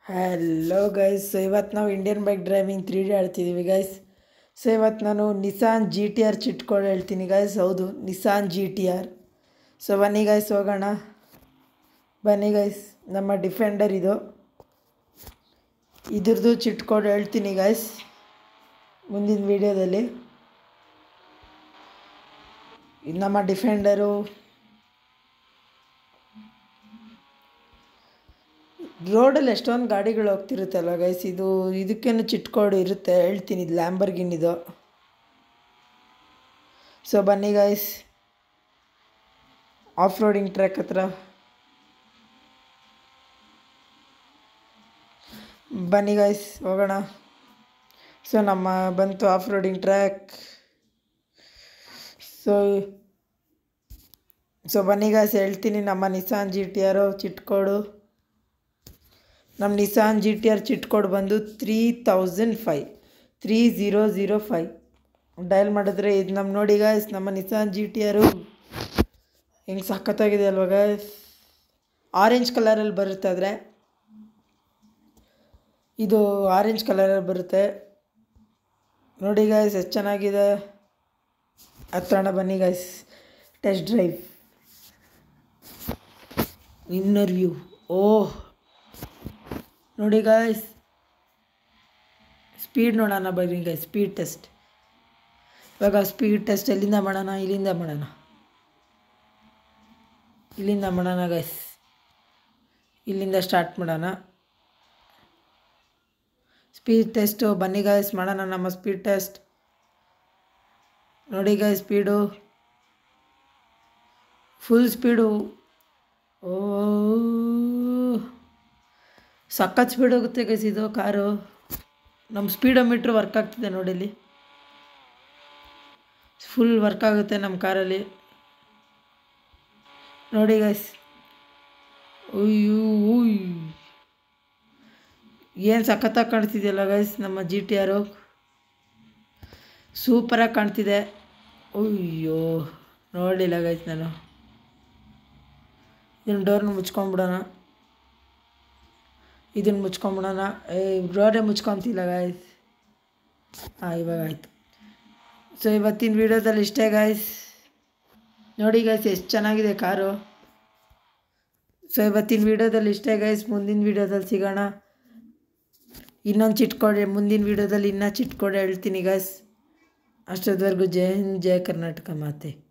hello guys so ಇವತ್ತು ನಾವು Indian bike driving three D ಆಡ್ತಿದ್ದೀವಿ ಗೈಸ್ ಸೊ ಇವತ್ತು ನಾನು Nissan G T R cheat code ಹೇಳ್ತೀನಿ ಗೈಸ್ ಹೌದು Nissan G T R so ಬನ್ನಿ ಗೈಸ್ ಹೋಗೋಣ ಬನ್ನಿ ಗೈಸ್ ನಮ್ಮ ಡಿಫೆಂಡರ್ ಇದು ಇದ್ರದ್ದು ಚಿಟ್ಕೊಂಡು ಹೇಳ್ತೀನಿ ಗೈಸ್ ಮುಂದಿನ ವೀಡಿಯೋದಲ್ಲಿ ಇದು ನಮ್ಮ ಡಿಫೆಂಡರು ರೋಡಲ್ಲಿ ಎಷ್ಟೊಂದು ಗಾಡಿಗಳು ಹೋಗ್ತಿರುತ್ತಲ್ವ ಗೈಸ್ ಇದು ಇದಕ್ಕೇನು ಚಿಟ್ಕೋಡ್ ಇರುತ್ತೆ ಹೇಳ್ತೀನಿ ಇದು ಲ್ಯಾಂಬರ್ಗಿನಿದು ಸೊ ಬನ್ನಿ ಗೈಸ್ ಆಫ್ ರೋಡಿಂಗ್ ಟ್ರ್ಯಾಕ್ ಹತ್ರ ಬನ್ನಿ ಗೈಸ್ ಹೋಗೋಣ ಸೊ ನಮ್ಮ ಬಂತು off roading track so so ಬನ್ನಿ ಗೈಸ್ ಹೇಳ್ತೀನಿ ನಮ್ಮ Nissan G T R cheat code ನಮ್ಮ Nissan G T R cheat code ಬಂದು three thousand five three zero zero five dial ಮಾಡಿದ್ರೆ ಇದು ನಮ್ಮ ನೋಡಿ ಗಾಯ್ಸ್ ನಮ್ಮ ನಿಸಾನ್ ಜಿ ಟಿ ಆರು ಹೆಂಗೆ ಸಖತ್ತಾಗಿದೆ ಅಲ್ವಾ ಗಾಯ್ಸ್ ಆರೆಂಜ್ ಕಲರಲ್ಲಿ ಬರುತ್ತೆ ಆದರೆ ಇದು ಆರೆಂಜ್ ಕಲರಲ್ಲಿ ಬರುತ್ತೆ ನೋಡಿ ಗಾಯ್ಸ್ ಎಷ್ಟು ಚೆನ್ನಾಗಿದೆ ಹತ್ರಣ ಬನ್ನಿ guys test drive inner view ಓಹ್ ನೋಡಿ ಗಾಯ್ಸ್ ಸ್ಪೀಡ್ ನೋಡೋಣ ಬನ್ನಿ ಗಾಯ್ಸ್ ಸ್ಪೀಡ್ ಟೆಸ್ಟ್ ಇವಾಗ ಸ್ಪೀಡ್ ಟೆಸ್ಟ್ ಎಲ್ಲಿಂದ ಮಾಡೋಣ ಇಲ್ಲಿಂದ ಮಾಡೋಣ ಇಲ್ಲಿಂದ ಮಾಡೋಣ ಗೈಸ್ ಇಲ್ಲಿಂದ ಸ್ಟಾರ್ಟ್ ಮಾಡೋಣ ಸ್ಪೀಡ್ ಟೆಸ್ಟು ಬನ್ನಿ ಗಾಯ್ಸ್ ಮಾಡೋಣ ನಮ್ಮ ಸ್ಪೀಡ್ ಟೆಸ್ಟ್ ನೋಡಿ ಗಾಯ್ಸ್ ಸ್ಪೀಡು ಫುಲ್ ಸ್ಪೀಡು ಓ ಸಖತ್ ಸ್ಪೀಡ್ ಹೋಗುತ್ತೆ ಗೈಸ್ ಇದು ಕಾರು ನಮ್ಮ ಸ್ಪೀಡೋಮೀಟ್ರ್ ವರ್ಕ್ ಆಗ್ತಿದೆ ನೋಡಿ ಇಲ್ಲಿ ಫುಲ್ ವರ್ಕ್ ಆಗುತ್ತೆ ನಮ್ಮ ಕಾರಲ್ಲಿ ನೋಡಿ ಗೈಸ್ ಅಯ್ಯೋ ಉಯ್ ಏನು ಸಖತ್ತಾಗಿ ಕಾಣ್ತಿದೆಯಲ್ಲ ಗೈಸ್ ನಮ್ಮ ಜಿ ಟಿ ಆರು ಸೂಪರಾಗಿ ಕಾಣ್ತಿದೆ ಅಯ್ಯೋ ನೋಡಲಿಲ್ಲ ಗೈಸ್ ನಾನು ಇದನ್ನು ಡೋರ್ನ ಮುಚ್ಕೊಂಡ್ಬಿಡೋಣ ಇದನ್ನು ಮುಚ್ಕೊಂಬಿಡೋಣ ಏ ರೋಡೇ ಮುಚ್ಕೊತಿಲ್ಲ ಗಾಯ್ಸ್ ಹಾಂ ಇವಾಗ ಆಯಿತು ಸೊ ಇವತ್ತಿನ ವೀಡಿಯೋದಲ್ಲಿ ಇಷ್ಟೇ ಗಾಯ್ಸ್ ನೋಡಿ ಗಾಯ್ಸ್ ಎಷ್ಟು ಚೆನ್ನಾಗಿದೆ ಕಾರು ಸೊ ಇವತ್ತಿನ ವೀಡಿಯೋದಲ್ಲಿ ಇಷ್ಟೇ ಗೈಸ್ ಮುಂದಿನ ವೀಡಿಯೋದಲ್ಲಿ ಸಿಗೋಣ ಇನ್ನೊಂದು ಚಿಟ್ಕೊಡೆ ಮುಂದಿನ ವೀಡಿಯೋದಲ್ಲಿ ಇನ್ನೂ ಚಿಟ್ಕೊಡೆ ಹೇಳ್ತೀನಿ ಗೈಸ್ ಅಷ್ಟೊತ್ತವರೆಗೂ ಜೈ ಹಿಂದ್ ಜೈ ಕರ್ನಾಟಕ ಮಾತೆ